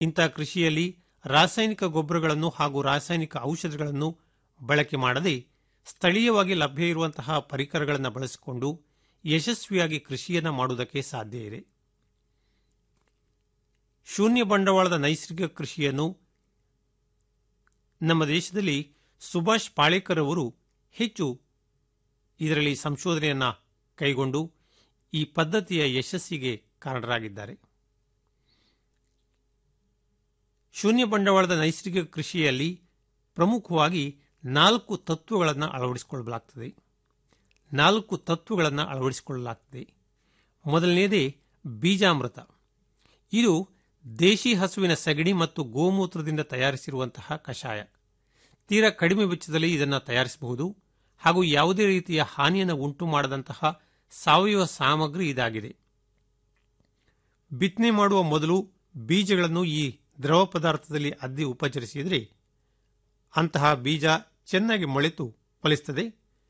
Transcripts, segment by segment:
ಇಂಥ ಕೃಷಿಯಲ್ಲಿ ರಾಸಾಯನಿಕ ಗೊಬ್ಬರಗಳನ್ನು ಹಾಗೂ ರಾಸಾಯನಿಕ ಔಷಧಗಳನ್ನು ಬಳಕೆ ಮಾಡದೆ ಸ್ಥಳೀಯವಾಗಿ ಲಭ್ಯ ಇರುವಂತಹ ಪರಿಕರಗಳನ್ನು ಬಳಸಿಕೊಂಡು ಯಶಸ್ವಿಯಾಗಿ ಕೃಷಿಯನ್ನು ಮಾಡುವುದಕ್ಕೆ ಸಾಧ್ಯ ಇದೆ ಶೂನ್ಯ ಬಂಡವಾಳದ ನೈಸರ್ಗಿಕ ಕೃಷಿಯನ್ನು ನಮ್ಮ ದೇಶದಲ್ಲಿ ಸುಭಾಷ್ ಪಾಳೇಕರ್ ಅವರು ಹೆಚ್ಚು ಇದರಲ್ಲಿ ಸಂಶೋಧನೆಯನ್ನ ಕೈಗೊಂಡು ಈ ಪದ್ಧತಿಯ ಯಶಸ್ಸಿಗೆ ಕಾರಣರಾಗಿದ್ದಾರೆ ಶೂನ್ಯ ಬಂಡವಾಳದ ನೈಸರ್ಗಿಕ ಕೃಷಿಯಲ್ಲಿ ಪ್ರಮುಖವಾಗಿ ನಾಲ್ಕು ತತ್ವಗಳನ್ನು ಅಳವಡಿಸಿಕೊಳ್ಳಲಾಗ್ತದೆ ನಾಲ್ಕು ತತ್ವಗಳನ್ನು ಅಳವಡಿಸಿಕೊಳ್ಳಲಾಗ್ತದೆ ಮೊದಲನೆಯದೇ ಬೀಜಾಮೃತ ಇದು ದೇಶಿ ಹಸುವಿನ ಸಗಣಿ ಮತ್ತು ಗೋಮೂತ್ರದಿಂದ ತಯಾರಿಸಿರುವಂತಹ ಕಷಾಯ ತೀರಾ ಕಡಿಮೆ ವೆಚ್ಚದಲ್ಲಿ ಇದನ್ನು ತಯಾರಿಸಬಹುದು ಹಾಗೂ ಯಾವುದೇ ರೀತಿಯ ಹಾನಿಯನ್ನು ಉಂಟು ಮಾಡದಂತಹ ಸಾವಯವ ಸಾಮಗ್ರಿ ಇದಾಗಿದೆ ಬಿತ್ತನೆ ಮಾಡುವ ಮೊದಲು ಬೀಜಗಳನ್ನು ಈ ದ್ರವ ಪದಾರ್ಥದಲ್ಲಿ ಅದ್ದಿ ಉಪಚರಿಸಿದರೆ ಅಂತಹ ಬೀಜ ಚೆನ್ನಾಗಿ ಮೊಳೆತು ಫಲಿಸುತ್ತದೆ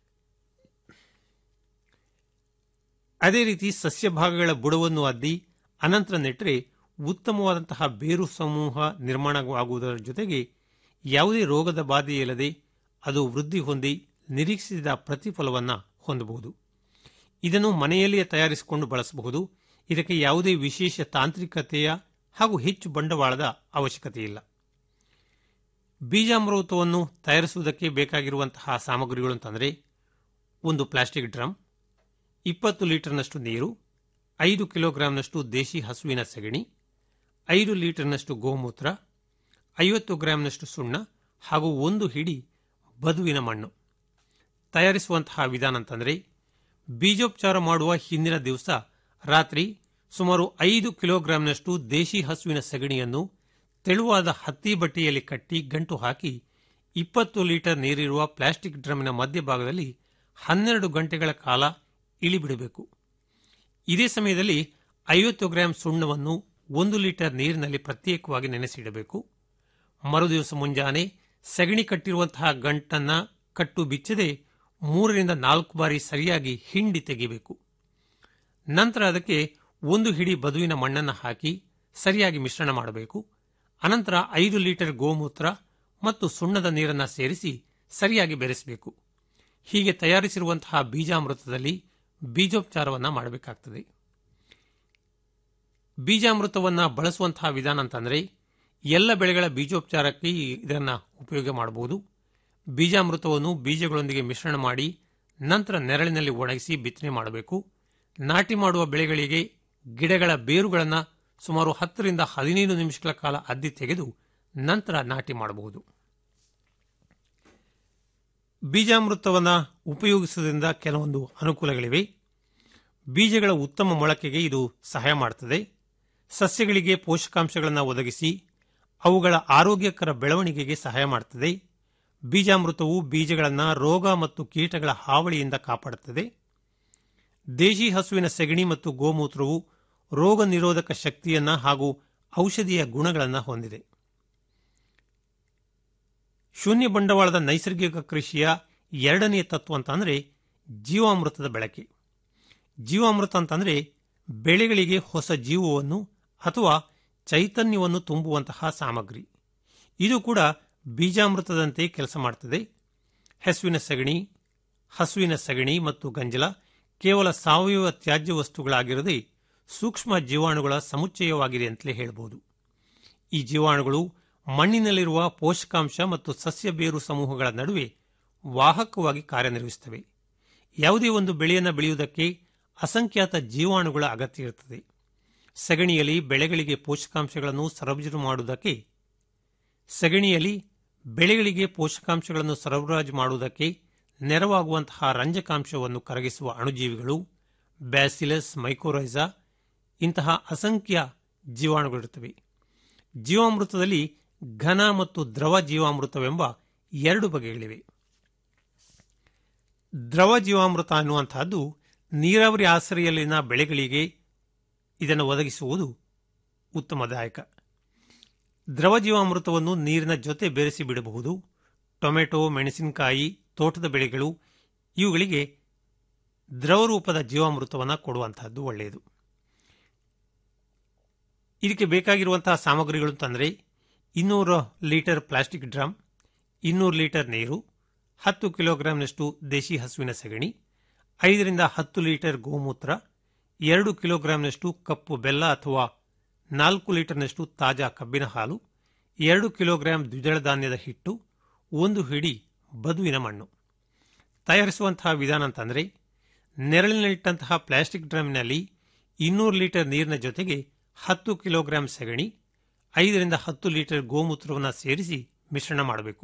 ಅದೇ ರೀತಿ ಸಸ್ಯ ಭಾಗಗಳ ಬುಡವನ್ನು ಅದ್ದಿ ಅನಂತರ ನೆಟ್ಟರೆ ಉತ್ತಮವಾದಂತಹ ಬೇರು ಸಮೂಹ ನಿರ್ಮಾಣವಾಗುವುದರ ಜೊತೆಗೆ ಯಾವುದೇ ರೋಗದ ಬಾಧೆ ಇಲ್ಲದೆ ಅದು ವೃದ್ಧಿ ಹೊಂದಿ ನಿರೀಕ್ಷಿಸಿದ ಪ್ರತಿಫಲವನ್ನು ಹೊಂದಬಹುದು ಇದನ್ನು ಮನೆಯಲ್ಲಿಯೇ ತಯಾರಿಸಿಕೊಂಡು ಬಳಸಬಹುದು ಇದಕ್ಕೆ ಯಾವುದೇ ವಿಶೇಷ ತಾಂತ್ರಿಕತೆಯ ಹಾಗೂ ಹೆಚ್ಚು ಬಂಡವಾಳದ ಅವಶ್ಯಕತೆ ಇಲ್ಲ ಬೀಜಾಮೃತವನ್ನು ತಯಾರಿಸುವುದಕ್ಕೆ ಬೇಕಾಗಿರುವಂತಹ ಸಾಮಗ್ರಿಗಳು ಅಂತಂದರೆ ಒಂದು ಪ್ಲಾಸ್ಟಿಕ್ ಡ್ರಮ್ ಇಪ್ಪತ್ತು ಲೀಟರ್ನಷ್ಟು ನೀರು ಐದು ಕಿಲೋಗ್ರಾಂನಷ್ಟು ದೇಶಿ ಹಸುವಿನ ಸಗಣಿ ಐದು ಲೀಟರ್ನಷ್ಟು ಗೋಮೂತ್ರ ಐವತ್ತು ಗ್ರಾಂನಷ್ಟು ಸುಣ್ಣ ಹಾಗೂ ಒಂದು ಹಿಡಿ ಬದುವಿನ ಮಣ್ಣು ತಯಾರಿಸುವಂತಹ ವಿಧಾನ ಅಂತಂದರೆ ಬೀಜೋಪಚಾರ ಮಾಡುವ ಹಿಂದಿನ ದಿವಸ ರಾತ್ರಿ ಸುಮಾರು ಐದು ಕಿಲೋಗ್ರಾಂನಷ್ಟು ದೇಶಿ ಹಸುವಿನ ಸಗಣಿಯನ್ನು ತೆಳುವಾದ ಹತ್ತಿ ಬಟ್ಟೆಯಲ್ಲಿ ಕಟ್ಟಿ ಗಂಟು ಹಾಕಿ ಇಪ್ಪತ್ತು ಲೀಟರ್ ನೀರಿರುವ ಪ್ಲಾಸ್ಟಿಕ್ ಡ್ರಮ್ಮಿನ ಮಧ್ಯಭಾಗದಲ್ಲಿ ಹನ್ನೆರಡು ಗಂಟೆಗಳ ಕಾಲ ಇಳಿಬಿಡಬೇಕು ಇದೇ ಸಮಯದಲ್ಲಿ ಐವತ್ತು ಗ್ರಾಂ ಸುಣ್ಣವನ್ನು ಒಂದು ಲೀಟರ್ ನೀರಿನಲ್ಲಿ ಪ್ರತ್ಯೇಕವಾಗಿ ನೆನೆಸಿಡಬೇಕು ಮರುದಿವಸ ಮುಂಜಾನೆ ಸಗಣಿ ಕಟ್ಟಿರುವಂತಹ ಗಂಟನ್ನ ಕಟ್ಟು ಬಿಚ್ಚದೆ ಮೂರರಿಂದ ನಾಲ್ಕು ಬಾರಿ ಸರಿಯಾಗಿ ಹಿಂಡಿ ತೆಗೆಯಬೇಕು ನಂತರ ಅದಕ್ಕೆ ಒಂದು ಹಿಡಿ ಬದುವಿನ ಮಣ್ಣನ್ನು ಹಾಕಿ ಸರಿಯಾಗಿ ಮಿಶ್ರಣ ಮಾಡಬೇಕು ಅನಂತರ ಐದು ಲೀಟರ್ ಗೋಮೂತ್ರ ಮತ್ತು ಸುಣ್ಣದ ನೀರನ್ನು ಸೇರಿಸಿ ಸರಿಯಾಗಿ ಬೆರೆಸಬೇಕು ಹೀಗೆ ತಯಾರಿಸಿರುವಂತಹ ಬೀಜಾಮೃತದಲ್ಲಿ ಬೀಜೋಪಚಾರವನ್ನು ಮಾಡಬೇಕಾಗ್ತದೆ ಬೀಜಾಮೃತವನ್ನು ಬಳಸುವಂತಹ ವಿಧಾನ ಅಂತಂದರೆ ಎಲ್ಲ ಬೆಳೆಗಳ ಬೀಜೋಪಚಾರಕ್ಕೆ ಇದನ್ನು ಉಪಯೋಗ ಮಾಡಬಹುದು ಬೀಜಾಮೃತವನ್ನು ಬೀಜಗಳೊಂದಿಗೆ ಮಿಶ್ರಣ ಮಾಡಿ ನಂತರ ನೆರಳಿನಲ್ಲಿ ಒಣಗಿಸಿ ಬಿತ್ತನೆ ಮಾಡಬೇಕು ನಾಟಿ ಮಾಡುವ ಬೆಳೆಗಳಿಗೆ ಗಿಡಗಳ ಬೇರುಗಳನ್ನು ಸುಮಾರು ಹತ್ತರಿಂದ ಹದಿನೈದು ನಿಮಿಷಗಳ ಕಾಲ ಅದ್ದಿ ತೆಗೆದು ನಂತರ ನಾಟಿ ಮಾಡಬಹುದು ಬೀಜಾಮೃತವನ್ನು ಉಪಯೋಗಿಸುವುದರಿಂದ ಕೆಲವೊಂದು ಅನುಕೂಲಗಳಿವೆ ಬೀಜಗಳ ಉತ್ತಮ ಮೊಳಕೆಗೆ ಇದು ಸಹಾಯ ಮಾಡುತ್ತದೆ ಸಸ್ಯಗಳಿಗೆ ಪೋಷಕಾಂಶಗಳನ್ನು ಒದಗಿಸಿ ಅವುಗಳ ಆರೋಗ್ಯಕರ ಬೆಳವಣಿಗೆಗೆ ಸಹಾಯ ಮಾಡುತ್ತದೆ ಬೀಜಾಮೃತವು ಬೀಜಗಳನ್ನು ರೋಗ ಮತ್ತು ಕೀಟಗಳ ಹಾವಳಿಯಿಂದ ಕಾಪಾಡುತ್ತದೆ ದೇಶಿ ಹಸುವಿನ ಸೆಗಣಿ ಮತ್ತು ಗೋಮೂತ್ರವು ರೋಗ ನಿರೋಧಕ ಶಕ್ತಿಯನ್ನ ಹಾಗೂ ಔಷಧೀಯ ಗುಣಗಳನ್ನು ಹೊಂದಿದೆ ಶೂನ್ಯ ಬಂಡವಾಳದ ನೈಸರ್ಗಿಕ ಕೃಷಿಯ ಎರಡನೆಯ ತತ್ವ ಅಂತಂದರೆ ಜೀವಾಮೃತದ ಬಳಕೆ ಜೀವಾಮೃತ ಅಂತಂದರೆ ಬೆಳೆಗಳಿಗೆ ಹೊಸ ಜೀವವನ್ನು ಅಥವಾ ಚೈತನ್ಯವನ್ನು ತುಂಬುವಂತಹ ಸಾಮಗ್ರಿ ಇದು ಕೂಡ ಬೀಜಾಮೃತದಂತೆ ಕೆಲಸ ಮಾಡುತ್ತದೆ ಹಸುವಿನ ಸಗಣಿ ಹಸುವಿನ ಸಗಣಿ ಮತ್ತು ಗಂಜಲ ಕೇವಲ ಸಾವಯವ ತ್ಯಾಜ್ಯ ವಸ್ತುಗಳಾಗಿರದೆ ಸೂಕ್ಷ್ಮ ಜೀವಾಣುಗಳ ಸಮುಚ್ಚಯವಾಗಿದೆ ಅಂತಲೇ ಹೇಳಬಹುದು ಈ ಜೀವಾಣುಗಳು ಮಣ್ಣಿನಲ್ಲಿರುವ ಪೋಷಕಾಂಶ ಮತ್ತು ಸಸ್ಯ ಬೇರು ಸಮೂಹಗಳ ನಡುವೆ ವಾಹಕವಾಗಿ ಕಾರ್ಯನಿರ್ವಹಿಸುತ್ತವೆ ಯಾವುದೇ ಒಂದು ಬೆಳೆಯನ್ನು ಬೆಳೆಯುವುದಕ್ಕೆ ಅಸಂಖ್ಯಾತ ಜೀವಾಣುಗಳ ಅಗತ್ಯ ಇರುತ್ತದೆ ಸಗಣಿಯಲ್ಲಿ ಬೆಳೆಗಳಿಗೆ ಪೋಷಕಾಂಶಗಳನ್ನು ಸರಬರಾಜು ಮಾಡುವುದಕ್ಕೆ ಸಗಣಿಯಲ್ಲಿ ಬೆಳೆಗಳಿಗೆ ಪೋಷಕಾಂಶಗಳನ್ನು ಸರಬರಾಜು ಮಾಡುವುದಕ್ಕೆ ನೆರವಾಗುವಂತಹ ರಂಜಕಾಂಶವನ್ನು ಕರಗಿಸುವ ಅಣುಜೀವಿಗಳು ಬ್ಯಾಸಿಲಸ್ ಮೈಕೋರೈಸಾ ಇಂತಹ ಅಸಂಖ್ಯ ಜೀವಾಣುಗಳಿರುತ್ತವೆ ಜೀವಾಮೃತದಲ್ಲಿ ಘನ ಮತ್ತು ದ್ರವ ಜೀವಾಮೃತವೆಂಬ ಎರಡು ಬಗೆಗಳಿವೆ ದ್ರವ ಜೀವಾಮೃತ ಅನ್ನುವಂತಹದ್ದು ನೀರಾವರಿ ಆಶ್ರಯದಲ್ಲಿನ ಬೆಳೆಗಳಿಗೆ ಇದನ್ನು ಒದಗಿಸುವುದು ಉತ್ತಮದಾಯಕ ದ್ರವ ಜೀವಾಮೃತವನ್ನು ನೀರಿನ ಜೊತೆ ಬೆರೆಸಿ ಬಿಡಬಹುದು ಟೊಮೆಟೊ ಮೆಣಸಿನಕಾಯಿ ತೋಟದ ಬೆಳೆಗಳು ಇವುಗಳಿಗೆ ದ್ರವ ರೂಪದ ಜೀವಾಮೃತವನ್ನು ಕೊಡುವಂತಹದ್ದು ಒಳ್ಳೆಯದು ಇದಕ್ಕೆ ಬೇಕಾಗಿರುವಂತಹ ಸಾಮಗ್ರಿಗಳು ಅಂತಂದರೆ ಇನ್ನೂರು ಲೀಟರ್ ಪ್ಲಾಸ್ಟಿಕ್ ಡ್ರಮ್ ಇನ್ನೂರು ಲೀಟರ್ ನೀರು ಹತ್ತು ಕಿಲೋಗ್ರಾಂನಷ್ಟು ದೇಶಿ ಹಸುವಿನ ಸಗಣಿ ಐದರಿಂದ ಹತ್ತು ಲೀಟರ್ ಗೋಮೂತ್ರ ಎರಡು ಕಿಲೋಗ್ರಾಂನಷ್ಟು ಕಪ್ಪು ಬೆಲ್ಲ ಅಥವಾ ನಾಲ್ಕು ಲೀಟರ್ನಷ್ಟು ತಾಜಾ ಕಬ್ಬಿನ ಹಾಲು ಎರಡು ಕಿಲೋಗ್ರಾಂ ದ್ವಿದಳ ಧಾನ್ಯದ ಹಿಟ್ಟು ಒಂದು ಹಿಡಿ ಬದುವಿನ ಮಣ್ಣು ತಯಾರಿಸುವಂತಹ ವಿಧಾನ ಅಂತಂದರೆ ನೆರಳಿನಲ್ಲಿಟ್ಟಂತಹ ಪ್ಲಾಸ್ಟಿಕ್ ಡ್ರಮ್ನಲ್ಲಿ ಇನ್ನೂರು ಲೀಟರ್ ನೀರಿನ ಜೊತೆಗೆ ಹತ್ತು ಕಿಲೋಗ್ರಾಂ ಸಗಣಿ ಐದರಿಂದ ಹತ್ತು ಲೀಟರ್ ಗೋಮೂತ್ರವನ್ನು ಸೇರಿಸಿ ಮಿಶ್ರಣ ಮಾಡಬೇಕು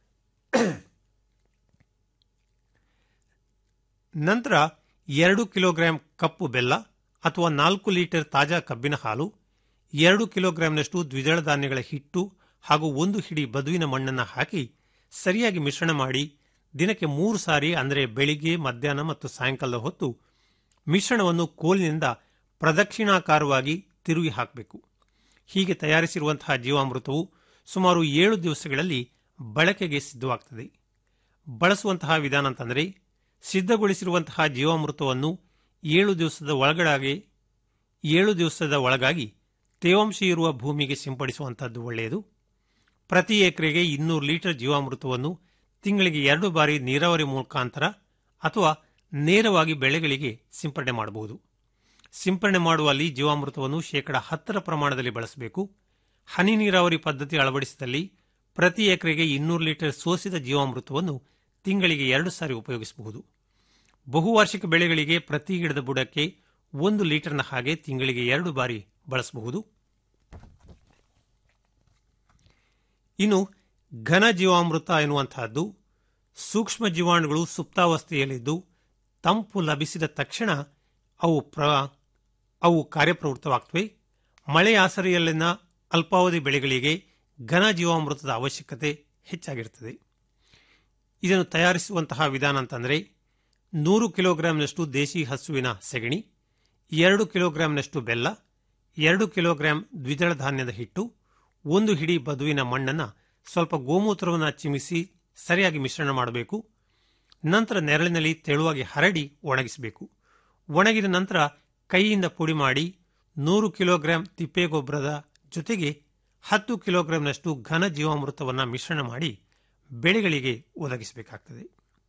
ನಂತರ ಎರಡು ಕಿಲೋಗ್ರಾಂ ಕಪ್ಪು ಬೆಲ್ಲ ಅಥವಾ ನಾಲ್ಕು ಲೀಟರ್ ತಾಜಾ ಕಬ್ಬಿನ ಹಾಲು ಎರಡು ಕಿಲೋಗ್ರಾಂನಷ್ಟು ದ್ವಿದಳ ಧಾನ್ಯಗಳ ಹಿಟ್ಟು ಹಾಗೂ ಒಂದು ಹಿಡಿ ಬದುವಿನ ಮಣ್ಣನ್ನು ಹಾಕಿ ಸರಿಯಾಗಿ ಮಿಶ್ರಣ ಮಾಡಿ ದಿನಕ್ಕೆ ಮೂರು ಸಾರಿ ಅಂದರೆ ಬೆಳಿಗ್ಗೆ ಮಧ್ಯಾಹ್ನ ಮತ್ತು ಸಾಯಂಕಾಲದ ಹೊತ್ತು ಮಿಶ್ರಣವನ್ನು ಕೋಲಿನಿಂದ ಪ್ರದಕ್ಷಿಣಾಕಾರವಾಗಿ ತಿರುಗಿ ಹಾಕಬೇಕು ಹೀಗೆ ತಯಾರಿಸಿರುವಂತಹ ಜೀವಾಮೃತವು ಸುಮಾರು ಏಳು ದಿವಸಗಳಲ್ಲಿ ಬಳಕೆಗೆ ಸಿದ್ಧವಾಗ್ತದೆ ಬಳಸುವಂತಹ ವಿಧಾನ ಅಂತಂದರೆ ಸಿದ್ಧಗೊಳಿಸಿರುವಂತಹ ಜೀವಾಮೃತವನ್ನು ಏಳು ದಿವಸದ ಒಳಗಡೆ ಏಳು ದಿವಸದ ಒಳಗಾಗಿ ತೇವಾಂಶ ಇರುವ ಭೂಮಿಗೆ ಸಿಂಪಡಿಸುವಂತಹದ್ದು ಒಳ್ಳೆಯದು ಪ್ರತಿ ಎಕರೆಗೆ ಇನ್ನೂರು ಲೀಟರ್ ಜೀವಾಮೃತವನ್ನು ತಿಂಗಳಿಗೆ ಎರಡು ಬಾರಿ ನೀರಾವರಿ ಮುಖಾಂತರ ಅಥವಾ ನೇರವಾಗಿ ಬೆಳೆಗಳಿಗೆ ಸಿಂಪಡಣೆ ಮಾಡಬಹುದು ಸಿಂಪಡಣೆ ಮಾಡುವಲ್ಲಿ ಜೀವಾಮೃತವನ್ನು ಶೇಕಡ ಹತ್ತರ ಪ್ರಮಾಣದಲ್ಲಿ ಬಳಸಬೇಕು ಹನಿ ನೀರಾವರಿ ಪದ್ಧತಿ ಅಳವಡಿಸಿದಲ್ಲಿ ಪ್ರತಿ ಎಕರೆಗೆ ಇನ್ನೂರು ಲೀಟರ್ ಸೋಸಿದ ಜೀವಾಮೃತವನ್ನು ತಿಂಗಳಿಗೆ ಎರಡು ಸಾರಿ ಉಪಯೋಗಿಸಬಹುದು ಬಹುವಾರ್ಷಿಕ ಬೆಳೆಗಳಿಗೆ ಪ್ರತಿ ಗಿಡದ ಬುಡಕ್ಕೆ ಒಂದು ಲೀಟರ್ನ ಹಾಗೆ ತಿಂಗಳಿಗೆ ಎರಡು ಬಾರಿ ಬಳಸಬಹುದು ಇನ್ನು ಘನ ಜೀವಾಮೃತ ಎನ್ನುವಂತಹದ್ದು ಸೂಕ್ಷ್ಮ ಜೀವಾಣುಗಳು ಸುಪ್ತಾವಸ್ಥೆಯಲ್ಲಿದ್ದು ತಂಪು ಲಭಿಸಿದ ತಕ್ಷಣ ಅವು ಪ್ರ ಅವು ಕಾರ್ಯಪ್ರವೃತ್ತವಾಗ್ತವೆ ಮಳೆ ಆಸರೆಯಲ್ಲಿನ ಅಲ್ಪಾವಧಿ ಬೆಳೆಗಳಿಗೆ ಘನ ಜೀವಾಮೃತದ ಅವಶ್ಯಕತೆ ಹೆಚ್ಚಾಗಿರುತ್ತದೆ ಇದನ್ನು ತಯಾರಿಸುವಂತಹ ವಿಧಾನ ಅಂತಂದರೆ ನೂರು ಕಿಲೋಗ್ರಾಂನಷ್ಟು ದೇಶಿ ಹಸುವಿನ ಸೆಗಣಿ ಎರಡು ಕಿಲೋಗ್ರಾಂನಷ್ಟು ಬೆಲ್ಲ ಎರಡು ಕಿಲೋಗ್ರಾಂ ದ್ವಿದಳ ಧಾನ್ಯದ ಹಿಟ್ಟು ಒಂದು ಹಿಡಿ ಬದುವಿನ ಮಣ್ಣನ್ನು ಸ್ವಲ್ಪ ಗೋಮೂತ್ರವನ್ನು ಚಿಮಿಸಿ ಸರಿಯಾಗಿ ಮಿಶ್ರಣ ಮಾಡಬೇಕು ನಂತರ ನೆರಳಿನಲ್ಲಿ ತೆಳುವಾಗಿ ಹರಡಿ ಒಣಗಿಸಬೇಕು ಒಣಗಿದ ನಂತರ ಕೈಯಿಂದ ಪುಡಿ ಮಾಡಿ ನೂರು ಕಿಲೋಗ್ರಾಂ ತಿಪ್ಪೆಗೊಬ್ಬರದ ಜೊತೆಗೆ ಹತ್ತು ಕಿಲೋಗ್ರಾಂನಷ್ಟು ಘನ ಜೀವಾಮೃತವನ್ನು ಮಿಶ್ರಣ ಮಾಡಿ ಬೆಳೆಗಳಿಗೆ ಒದಗಿಸಬೇಕಾಗ್ತದೆ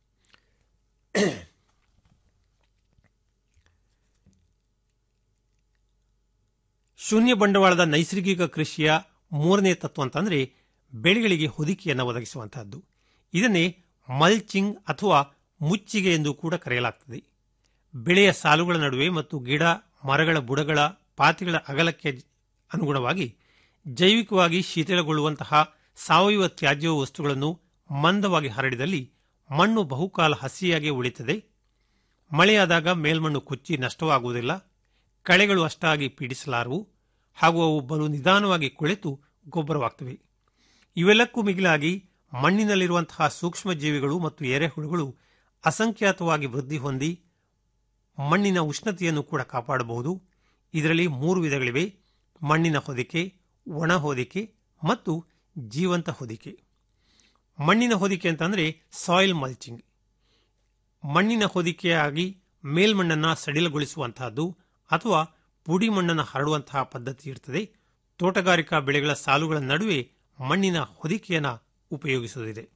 ಶೂನ್ಯ ಬಂಡವಾಳದ ನೈಸರ್ಗಿಕ ಕೃಷಿಯ ಮೂರನೇ ತತ್ವ ಅಂತಂದ್ರೆ ಬೆಳೆಗಳಿಗೆ ಹೊದಿಕೆಯನ್ನು ಒದಗಿಸುವಂತಹದ್ದು ಇದನ್ನೇ ಮಲ್ಚಿಂಗ್ ಅಥವಾ ಮುಚ್ಚಿಗೆ ಎಂದು ಕೂಡ ಕರೆಯಲಾಗ್ತದೆ ಬೆಳೆಯ ಸಾಲುಗಳ ನಡುವೆ ಮತ್ತು ಗಿಡ ಮರಗಳ ಬುಡಗಳ ಪಾತಿಗಳ ಅಗಲಕ್ಕೆ ಅನುಗುಣವಾಗಿ ಜೈವಿಕವಾಗಿ ಶಿಥಿಲಗೊಳ್ಳುವಂತಹ ಸಾವಯವ ತ್ಯಾಜ್ಯ ವಸ್ತುಗಳನ್ನು ಮಂದವಾಗಿ ಹರಡಿದಲ್ಲಿ ಮಣ್ಣು ಬಹುಕಾಲ ಹಸಿಯಾಗಿ ಉಳಿತದೆ ಮಳೆಯಾದಾಗ ಮೇಲ್ಮಣ್ಣು ಕೊಚ್ಚಿ ನಷ್ಟವಾಗುವುದಿಲ್ಲ ಕಳೆಗಳು ಅಷ್ಟಾಗಿ ಪೀಡಿಸಲಾರವು ಹಾಗೂ ಅವು ಬಲು ನಿಧಾನವಾಗಿ ಕೊಳೆತು ಗೊಬ್ಬರವಾಗ್ತವೆ ಇವೆಲ್ಲಕ್ಕೂ ಮಿಗಿಲಾಗಿ ಮಣ್ಣಿನಲ್ಲಿರುವಂತಹ ಸೂಕ್ಷ್ಮ ಜೀವಿಗಳು ಮತ್ತು ಎರೆಹುಳುಗಳು ಅಸಂಖ್ಯಾತವಾಗಿ ವೃದ್ಧಿ ಹೊಂದಿ ಮಣ್ಣಿನ ಉಷ್ಣತೆಯನ್ನು ಕೂಡ ಕಾಪಾಡಬಹುದು ಇದರಲ್ಲಿ ಮೂರು ವಿಧಗಳಿವೆ ಮಣ್ಣಿನ ಹೊದಿಕೆ ಒಣ ಹೊದಿಕೆ ಮತ್ತು ಜೀವಂತ ಹೊದಿಕೆ ಮಣ್ಣಿನ ಹೊದಿಕೆ ಅಂತಂದರೆ ಸಾಯಿಲ್ ಮಲ್ಚಿಂಗ್ ಮಣ್ಣಿನ ಹೊದಿಕೆಯಾಗಿ ಮೇಲ್ಮಣ್ಣನ್ನು ಸಡಿಲಗೊಳಿಸುವಂತಹದ್ದು ಅಥವಾ ಪುಡಿ ಮಣ್ಣನ್ನು ಹರಡುವಂತಹ ಪದ್ಧತಿ ಇರ್ತದೆ ತೋಟಗಾರಿಕಾ ಬೆಳೆಗಳ ಸಾಲುಗಳ ನಡುವೆ ಮಣ್ಣಿನ ಹೊದಿಕೆಯನ್ನು ಉಪಯೋಗಿಸುವುದಿದೆ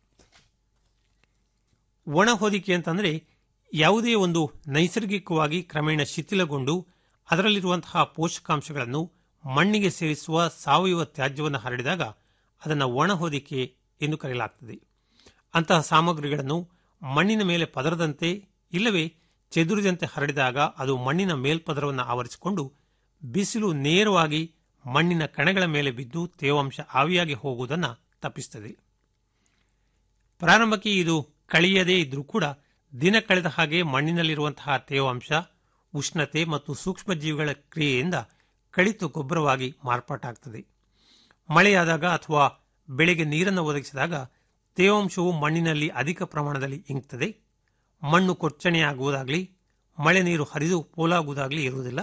ಒಣ ಹೊದಿಕೆ ಅಂತಂದರೆ ಯಾವುದೇ ಒಂದು ನೈಸರ್ಗಿಕವಾಗಿ ಕ್ರಮೇಣ ಶಿಥಿಲಗೊಂಡು ಅದರಲ್ಲಿರುವಂತಹ ಪೋಷಕಾಂಶಗಳನ್ನು ಮಣ್ಣಿಗೆ ಸೇರಿಸುವ ಸಾವಯವ ತ್ಯಾಜ್ಯವನ್ನು ಹರಡಿದಾಗ ಅದನ್ನು ಒಣ ಹೊದಿಕೆ ಎಂದು ಕರೆಯಲಾಗ್ತದೆ ಅಂತಹ ಸಾಮಗ್ರಿಗಳನ್ನು ಮಣ್ಣಿನ ಮೇಲೆ ಪದರದಂತೆ ಇಲ್ಲವೇ ಚೆದುರಿದಂತೆ ಹರಡಿದಾಗ ಅದು ಮಣ್ಣಿನ ಮೇಲ್ಪದರವನ್ನು ಆವರಿಸಿಕೊಂಡು ಬಿಸಿಲು ನೇರವಾಗಿ ಮಣ್ಣಿನ ಕಣಗಳ ಮೇಲೆ ಬಿದ್ದು ತೇವಾಂಶ ಆವಿಯಾಗಿ ಹೋಗುವುದನ್ನು ತಪ್ಪಿಸುತ್ತದೆ ಪ್ರಾರಂಭಕ್ಕೆ ಇದು ಕಳೆಯದೇ ಇದ್ರೂ ಕೂಡ ದಿನ ಕಳೆದ ಹಾಗೆ ಮಣ್ಣಿನಲ್ಲಿರುವಂತಹ ತೇವಾಂಶ ಉಷ್ಣತೆ ಮತ್ತು ಸೂಕ್ಷ್ಮಜೀವಿಗಳ ಕ್ರಿಯೆಯಿಂದ ಕಳಿತು ಗೊಬ್ಬರವಾಗಿ ಮಾರ್ಪಾಟಾಗ್ತದೆ ಮಳೆಯಾದಾಗ ಅಥವಾ ಬೆಳೆಗೆ ನೀರನ್ನು ಒದಗಿಸಿದಾಗ ತೇವಾಂಶವು ಮಣ್ಣಿನಲ್ಲಿ ಅಧಿಕ ಪ್ರಮಾಣದಲ್ಲಿ ಇಂಗ್ತದೆ ಮಣ್ಣು ಕೊಚ್ಚಣೆಯಾಗುವುದಾಗಲಿ ಮಳೆ ನೀರು ಹರಿದು ಪೋಲಾಗುವುದಾಗಲಿ ಇರುವುದಿಲ್ಲ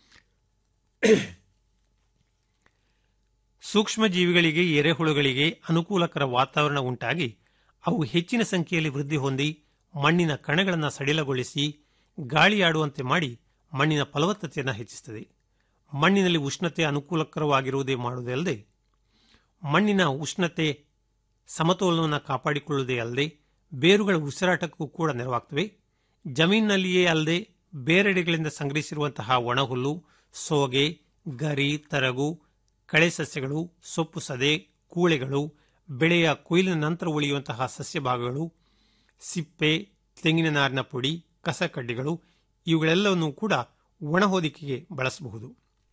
ಸೂಕ್ಷ್ಮ ಜೀವಿಗಳಿಗೆ ಎರೆಹುಳುಗಳಿಗೆ ಅನುಕೂಲಕರ ವಾತಾವರಣ ಉಂಟಾಗಿ ಅವು ಹೆಚ್ಚಿನ ಸಂಖ್ಯೆಯಲ್ಲಿ ವೃದ್ಧಿ ಹೊಂದಿ ಮಣ್ಣಿನ ಕಣಗಳನ್ನು ಸಡಿಲಗೊಳಿಸಿ ಗಾಳಿಯಾಡುವಂತೆ ಮಾಡಿ ಮಣ್ಣಿನ ಫಲವತ್ತತೆಯನ್ನು ಹೆಚ್ಚಿಸುತ್ತದೆ ಮಣ್ಣಿನಲ್ಲಿ ಉಷ್ಣತೆ ಅನುಕೂಲಕರವಾಗಿರುವುದೇ ಮಾಡುವುದಲ್ಲದೆ ಮಣ್ಣಿನ ಉಷ್ಣತೆ ಸಮತೋಲನವನ್ನು ಕಾಪಾಡಿಕೊಳ್ಳುವುದೇ ಅಲ್ಲದೆ ಬೇರುಗಳ ಉಸಿರಾಟಕ್ಕೂ ಕೂಡ ನೆರವಾಗ್ತವೆ ಜಮೀನಿನಲ್ಲಿಯೇ ಅಲ್ಲದೆ ಬೇರೆಡೆಗಳಿಂದ ಸಂಗ್ರಹಿಸಿರುವಂತಹ ಒಣಹುಲ್ಲು ಸೋಗೆ ಗರಿ ತರಗು ಕಳೆ ಸಸ್ಯಗಳು ಸೊಪ್ಪು ಸದೆ ಕೂಳೆಗಳು ಬೆಳೆಯ ಕೊಯ್ಲಿನ ನಂತರ ಉಳಿಯುವಂತಹ ಸಸ್ಯ ಭಾಗಗಳು ಸಿಪ್ಪೆ ತೆಂಗಿನ ನಾರಿನ ಪುಡಿ ಕಸಕಡ್ಡಿಗಳು ಇವುಗಳೆಲ್ಲವನ್ನೂ ಕೂಡ ಒಣಹೊದಿಕೆಗೆ ಬಳಸಬಹುದು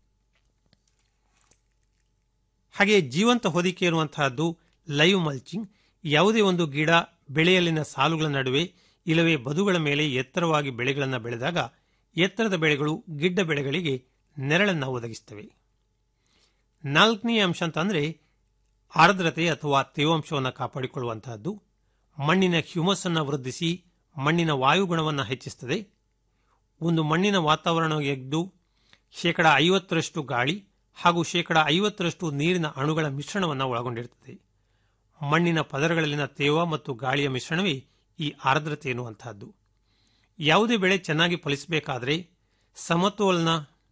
ಹಾಗೆ ಜೀವಂತ ಹೊದಿಕೆ ಇರುವಂತಹದ್ದು ಲೈವ್ ಮಲ್ಚಿಂಗ್ ಯಾವುದೇ ಒಂದು ಗಿಡ ಬೆಳೆಯಲ್ಲಿನ ಸಾಲುಗಳ ನಡುವೆ ಇಲ್ಲವೇ ಬದುಗಳ ಮೇಲೆ ಎತ್ತರವಾಗಿ ಬೆಳೆಗಳನ್ನು ಬೆಳೆದಾಗ ಎತ್ತರದ ಬೆಳೆಗಳು ಗಿಡ್ಡ ಬೆಳೆಗಳಿಗೆ ನೆರಳನ್ನು ಒದಗಿಸುತ್ತವೆ ನಾಲ್ಕನೇ ಅಂಶ ಅಂತಂದ್ರೆ ಆರ್ದ್ರತೆ ಅಥವಾ ತೇವಾಂಶವನ್ನು ಕಾಪಾಡಿಕೊಳ್ಳುವಂತಹದ್ದು ಮಣ್ಣಿನ ಹ್ಯೂಮಸ್ ಅನ್ನು ವೃದ್ಧಿಸಿ ಮಣ್ಣಿನ ವಾಯುಗುಣವನ್ನು ಹೆಚ್ಚಿಸುತ್ತದೆ ಒಂದು ಮಣ್ಣಿನ ವಾತಾವರಣ ಎದ್ದು ಶೇಕಡ ಐವತ್ತರಷ್ಟು ಗಾಳಿ ಹಾಗೂ ಶೇಕಡ ಐವತ್ತರಷ್ಟು ನೀರಿನ ಅಣುಗಳ ಮಿಶ್ರಣವನ್ನು ಒಳಗೊಂಡಿರುತ್ತದೆ ಮಣ್ಣಿನ ಪದರಗಳಲ್ಲಿನ ತೇವ ಮತ್ತು ಗಾಳಿಯ ಮಿಶ್ರಣವೇ ಈ ಆರ್ದ್ರತೆ ಎನ್ನುವಂತಹದ್ದು ಯಾವುದೇ ಬೆಳೆ ಚೆನ್ನಾಗಿ ಫಲಿಸಬೇಕಾದರೆ ಸಮತೋಲನ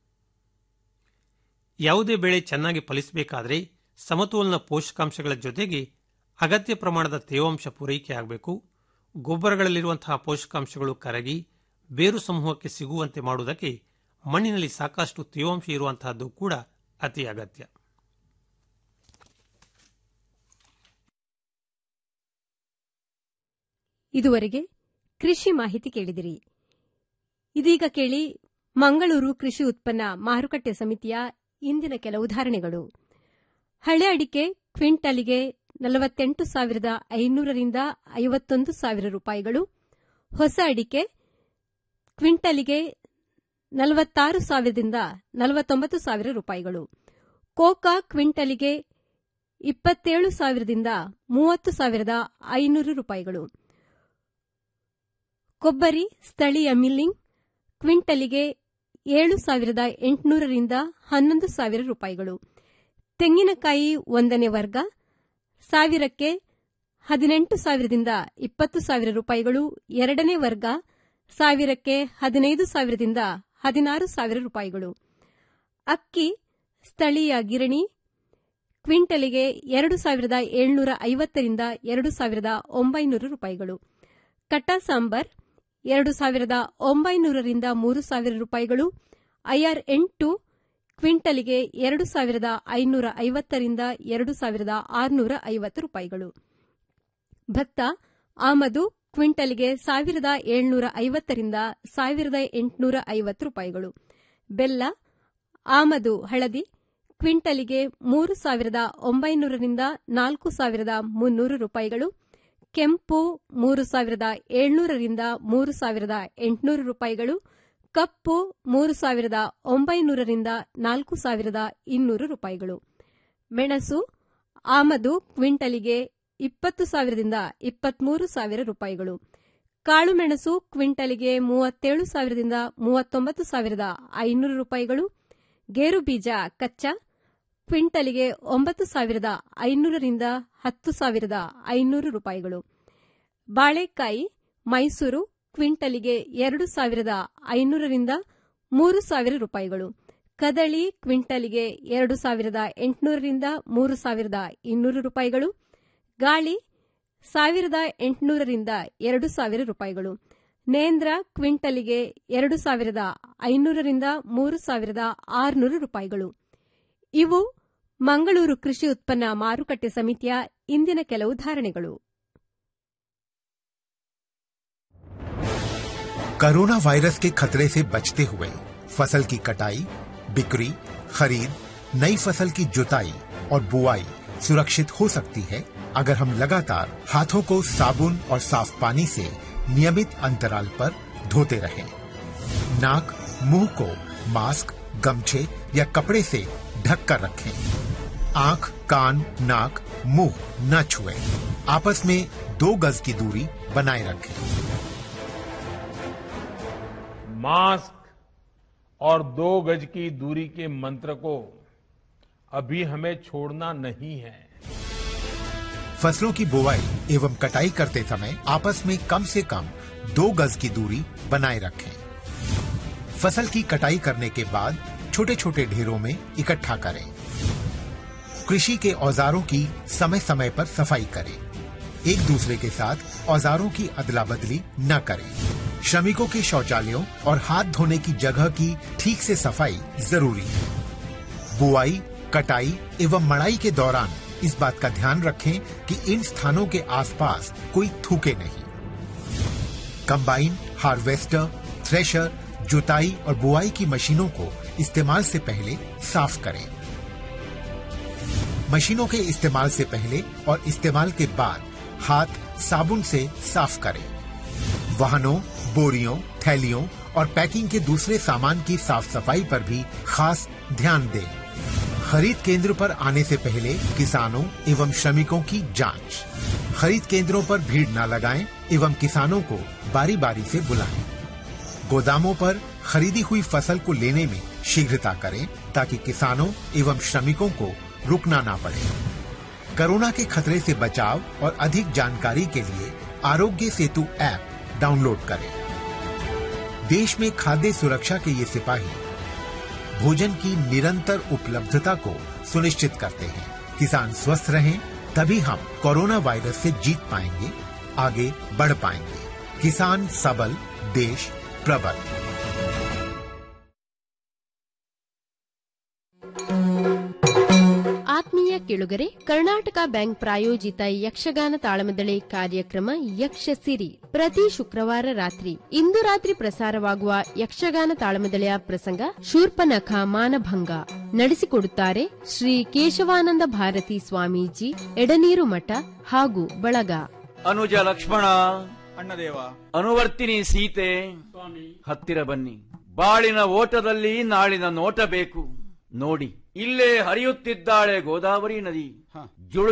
ಯಾವುದೇ ಬೆಳೆ ಚೆನ್ನಾಗಿ ಫಲಿಸಬೇಕಾದರೆ ಸಮತೋಲನ ಪೋಷಕಾಂಶಗಳ ಜೊತೆಗೆ ಅಗತ್ಯ ಪ್ರಮಾಣದ ತೇವಾಂಶ ಪೂರೈಕೆ ಆಗಬೇಕು ಗೊಬ್ಬರಗಳಲ್ಲಿರುವಂತಹ ಪೋಷಕಾಂಶಗಳು ಕರಗಿ ಬೇರು ಸಮೂಹಕ್ಕೆ ಸಿಗುವಂತೆ ಮಾಡುವುದಕ್ಕೆ ಮಣ್ಣಿನಲ್ಲಿ ಸಾಕಷ್ಟು ತೇವಾಂಶ ಇರುವಂತಹದ್ದು ಕೂಡ ಅತಿ ಅಗತ್ಯ ಇದುವರೆಗೆ ಕೃಷಿ ಮಾಹಿತಿ ಕೇಳಿದಿರಿ ಇದೀಗ ಕೇಳಿ ಮಂಗಳೂರು ಕೃಷಿ ಉತ್ಪನ್ನ ಮಾರುಕಟ್ಟೆ ಸಮಿತಿಯ ಇಂದಿನ ಕೆಲ ಉದಾಹರಣೆಗಳು ಹಳೆ ಅಡಿಕೆ ಕ್ವಿಂಟಲಿಗೆ ನಲವತ್ತೆಂಟು ಸಾವಿರದ ಐನೂರರಿಂದ ಐವತ್ತೊಂದು ಸಾವಿರ ರೂಪಾಯಿಗಳು ಹೊಸ ಅಡಿಕೆ ಕ್ವಿಂಟಲಿಗೆ ನಲವತ್ತಾರು ಸಾವಿರದಿಂದ ನಲವತ್ತೊಂಬತ್ತು ಸಾವಿರ ರೂಪಾಯಿಗಳು ಕೋಕಾ ಕ್ವಿಂಟಲಿಗೆ ಇಪ್ಪತ್ತೇಳು ಸಾವಿರದಿಂದ ಮೂವತ್ತು ಸಾವಿರದ ಐನೂರು ರೂಪಾಯಿಗಳು ಕೊಬ್ಬರಿ ಸ್ಥಳೀಯ ಮಿಲ್ಲಿಂಗ್ ಕ್ವಿಂಟಲಿಗೆ ಏಳು ಸಾವಿರದ ಎಂಟುನೂರರಿಂದ ಹನ್ನೊಂದು ಸಾವಿರ ರೂಪಾಯಿಗಳು ತೆಂಗಿನಕಾಯಿ ಒಂದನೇ ವರ್ಗ ಸಾವಿರಕ್ಕೆ ಹದಿನೆಂಟು ಸಾವಿರದಿಂದ ಇಪ್ಪತ್ತು ಸಾವಿರ ರೂಪಾಯಿಗಳು ಎರಡನೇ ವರ್ಗ ಸಾವಿರಕ್ಕೆ ಹದಿನೈದು ಸಾವಿರದಿಂದ ಹದಿನಾರು ಸಾವಿರ ರೂಪಾಯಿಗಳು ಅಕ್ಕಿ ಸ್ಥಳೀಯ ಗಿರಣಿ ಕ್ವಿಂಟಲಿಗೆ ಎರಡು ಸಾವಿರದ ಏಳ್ನೂರ ಐವತ್ತರಿಂದ ಎರಡು ಸಾವಿರದ ಒಂಬೈನೂರು ರೂಪಾಯಿಗಳು ಕಟ್ಟಾ ಸಾಂಬಾರ್ ಎರಡು ಸಾವಿರದ ಒಂಬೈನೂರರಿಂದ ಮೂರು ಸಾವಿರ ರೂಪಾಯಿಗಳು ಐಆರ್ ಎಂಟು ಕ್ವಿಂಟಲಿಗೆ ಎರಡು ಸಾವಿರದ ಐನೂರ ಐವತ್ತರಿಂದ ಎರಡು ಸಾವಿರದ ಆರುನೂರ ಐವತ್ತು ರೂಪಾಯಿಗಳು ಭತ್ತ ಆಮದು ಕ್ವಿಂಟಲ್ಗೆ ಸಾವಿರದ ಏಳ್ನೂರ ಐವತ್ತರಿಂದ ಸಾವಿರದ ಎಂಟುನೂರ ಐವತ್ತು ರೂಪಾಯಿಗಳು ಬೆಲ್ಲ ಆಮದು ಹಳದಿ ಕ್ವಿಂಟಲಿಗೆ ಮೂರು ಸಾವಿರದ ಒಂಬೈನೂರರಿಂದ ನಾಲ್ಕು ಸಾವಿರದ ಮುನ್ನೂರು ರೂಪಾಯಿಗಳು ಕೆಂಪು ಮೂರು ಸಾವಿರದ ಏಳ್ನೂರರಿಂದ ಮೂರು ಸಾವಿರದ ಎಂಟುನೂರು ರೂಪಾಯಿಗಳು ಕಪ್ಪು ಮೂರು ಸಾವಿರದ ಒಂಬೈನೂರರಿಂದ ನಾಲ್ಕು ಸಾವಿರದ ಇನ್ನೂರು ರೂಪಾಯಿಗಳು ಮೆಣಸು ಆಮದು ಕ್ವಿಂಟಲಿಗೆ ಇಪ್ಪತ್ತು ಸಾವಿರದಿಂದ ಇಪ್ಪತ್ಮೂರು ಸಾವಿರ ರೂಪಾಯಿಗಳು ಕಾಳುಮೆಣಸು ಕ್ವಿಂಟಲಿಗೆ ಮೂವತ್ತೇಳು ಸಾವಿರದಿಂದ ಮೂವತ್ತೊಂಬತ್ತು ಸಾವಿರದ ಐನೂರು ರೂಪಾಯಿಗಳು ಗೇರು ಬೀಜ ಕಚ್ಚಾ ಕ್ವಿಂಟಲಿಗೆ ಒಂಬತ್ತು ಸಾವಿರದ ಐನೂರರಿಂದ ಹತ್ತು ಸಾವಿರದ ಐನೂರು ರೂಪಾಯಿಗಳು ಬಾಳೆಕಾಯಿ ಮೈಸೂರು ಕ್ವಿಂಟಲಿಗೆ ಎರಡು ಸಾವಿರದ ಐನೂರರಿಂದ ಮೂರು ಸಾವಿರ ರೂಪಾಯಿಗಳು ಕದಳಿ ಕ್ವಿಂಟಲಿಗೆ ಎರಡು ಸಾವಿರದ ಎಂಟುನೂರರಿಂದ ಮೂರು ಸಾವಿರದ ಇನ್ನೂರು ರೂಪಾಯಿಗಳು ಗಾಳಿ ಸಾವಿರದ ಎಂಟುನೂರರಿಂದ ಎರಡು ಸಾವಿರ ರೂಪಾಯಿಗಳು ನೇಂದ್ರ ಕ್ವಿಂಟಲಿಗೆ ಎರಡು ಸಾವಿರದ ಐನೂರರಿಂದ ಮೂರು ಸಾವಿರದ ಆರುನೂರು ರೂಪಾಯಿಗಳು ಇವು ಮಂಗಳೂರು ಕೃಷಿ ಉತ್ಪನ್ನ ಮಾರುಕಟ್ಟೆ ಸಮಿತಿಯ ಇಂದಿನ ಕೆಲವು ಧಾರಣೆಗಳು कोरोना वायरस के खतरे से बचते हुए फसल की कटाई बिक्री खरीद नई फसल की जुताई और बुआई सुरक्षित हो सकती है अगर हम लगातार हाथों को साबुन और साफ पानी से नियमित अंतराल पर धोते रहें। नाक मुंह को मास्क गमछे या कपड़े से ढक कर रखें आंख कान नाक मुंह न छुएं। आपस में दो गज की दूरी बनाए रखें मास्क और दो गज की दूरी के मंत्र को अभी हमें छोड़ना नहीं है फसलों की बुवाई एवं कटाई करते समय आपस में कम से कम दो गज की दूरी बनाए रखें फसल की कटाई करने के बाद छोटे छोटे ढेरों में इकट्ठा करें कृषि के औजारों की समय समय पर सफाई करें एक दूसरे के साथ औजारों की अदला बदली न करें श्रमिकों के शौचालयों और हाथ धोने की जगह की ठीक से सफाई जरूरी है बुआई कटाई एवं मड़ाई के दौरान इस बात का ध्यान रखें कि इन स्थानों के आसपास कोई थूके नहीं कंबाइन हार्वेस्टर थ्रेशर जुताई और बुआई की मशीनों को इस्तेमाल से पहले साफ करें मशीनों के इस्तेमाल से पहले और इस्तेमाल के बाद हाथ साबुन से साफ करें वाहनों बोरियों थैलियों और पैकिंग के दूसरे सामान की साफ सफाई पर भी खास ध्यान दें खरीद केंद्र पर आने से पहले किसानों एवं श्रमिकों की जांच खरीद केंद्रों पर भीड़ न लगाएं एवं किसानों को बारी बारी से बुलाएं गोदामों पर खरीदी हुई फसल को लेने में शीघ्रता करें ताकि किसानों एवं श्रमिकों को रुकना ना पड़े कोरोना के खतरे से बचाव और अधिक जानकारी के लिए आरोग्य सेतु ऐप डाउनलोड करें देश में खाद्य सुरक्षा के ये सिपाही भोजन की निरंतर उपलब्धता को सुनिश्चित करते हैं किसान स्वस्थ रहें तभी हम कोरोना वायरस से जीत पाएंगे आगे बढ़ पाएंगे किसान सबल देश प्रबल ಆತ್ಮೀಯ ಕೇಳುಗರೆ ಕರ್ನಾಟಕ ಬ್ಯಾಂಕ್ ಪ್ರಾಯೋಜಿತ ಯಕ್ಷಗಾನ ತಾಳಮದಳೆ ಕಾರ್ಯಕ್ರಮ ಯಕ್ಷಸಿರಿ ಪ್ರತಿ ಶುಕ್ರವಾರ ರಾತ್ರಿ ಇಂದು ರಾತ್ರಿ ಪ್ರಸಾರವಾಗುವ ಯಕ್ಷಗಾನ ತಾಳಮದಳೆಯ ಪ್ರಸಂಗ ಶೂರ್ಪನಖ ಮಾನಭಂಗ ನಡೆಸಿಕೊಡುತ್ತಾರೆ ಶ್ರೀ ಕೇಶವಾನಂದ ಭಾರತಿ ಸ್ವಾಮೀಜಿ ಎಡನೀರು ಮಠ ಹಾಗೂ ಬಳಗ ಅನುಜ ಲಕ್ಷ್ಮಣ ಅಣ್ಣದೇವ ಅನುವರ್ತಿನಿ ಸೀತೆ ಹತ್ತಿರ ಬನ್ನಿ ಬಾಳಿನ ಓಟದಲ್ಲಿ ನಾಳಿನ ನೋಟ ಬೇಕು ನೋಡಿ ಇಲ್ಲೇ ಹರಿಯುತ್ತಿದ್ದಾಳೆ ಗೋದಾವರಿ ನದಿ ಜುಳು